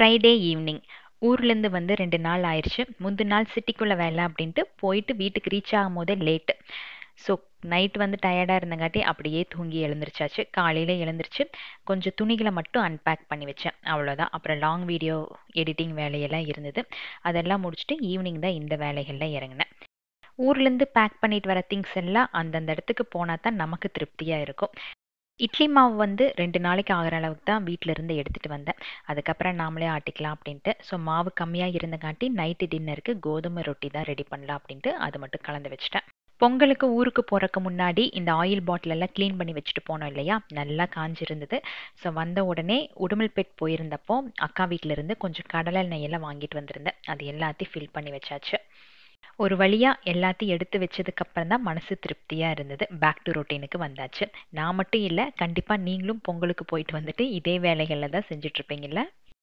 Friday evening ஊர்லேருந்து வந்து ரெண்டு நாள் ஆயிடுச்சு முந்தின நாள் சிட்டிக்குள்ளே வேலை அப்படின்ட்டு போயிட்டு வீட்டுக்கு ரீச் ஆகும் போதே லேட்டு ஸோ நைட் வந்து டயர்டாக இருந்தங்காட்டி அப்படியே தூங்கி எழுந்திரிச்சாச்சு காலையில் எழுந்திரிச்சு கொஞ்சம் துணிகளை மட்டும் அன்பேக் பண்ணி வச்சேன் அவ்வளோதான் அப்புறம் லாங் வீடியோ எடிட்டிங் வேலையெல்லாம் இருந்தது அதெல்லாம் முடிச்சுட்டு ஈவினிங் தான் இந்த வேலைகளில் இறங்கினேன் ஊர்லேருந்து பேக் பண்ணிட்டு வர திங்ஸ் எல்லாம் அந்தந்த இடத்துக்கு போனால் தான் நமக்கு திருப்தியாக இருக்கும் இட்லி மாவு வந்து ரெண்டு நாளைக்கு ஆகிற அளவுக்கு தான் வீட்டில் இருந்து எடுத்துகிட்டு வந்தேன் அதுக்கப்புறம் நாமளே ஆட்டிக்கலாம் அப்படின்ட்டு ஸோ மாவு கம்மியாக இருந்தங்காட்டி நைட்டு டின்னருக்கு கோதுமை ரொட்டி தான் ரெடி பண்ணலாம் அப்படின்ட்டு அது மட்டும் கலந்து வச்சுட்டேன் பொங்கலுக்கு ஊருக்கு போகிறக்கு முன்னாடி இந்த ஆயில் பாட்டில் எல்லாம் க்ளீன் பண்ணி வச்சுட்டு போனோம் இல்லையா நல்லா காஞ்சிருந்தது ஸோ வந்த உடனே உடுமல்பேட் போயிருந்தப்போ அக்கா வீட்டிலேருந்து கொஞ்சம் கடலை எண்ணெய் எல்லாம் வாங்கிட்டு வந்திருந்தேன் அது எல்லாத்தையும் ஃபில் பண்ணி வச்சாச்சு ஒரு வழியாக எல்லாத்தையும் எடுத்து வச்சதுக்கப்புறம் தான் மனசு திருப்தியாக இருந்தது பேக் டு ரொட்டீனுக்கு வந்தாச்சு நான் மட்டும் இல்லை கண்டிப்பாக நீங்களும் பொங்கலுக்கு போயிட்டு வந்துட்டு இதே வேலைகளில் தான் செஞ்சிட்ருப்பீங்கள்ல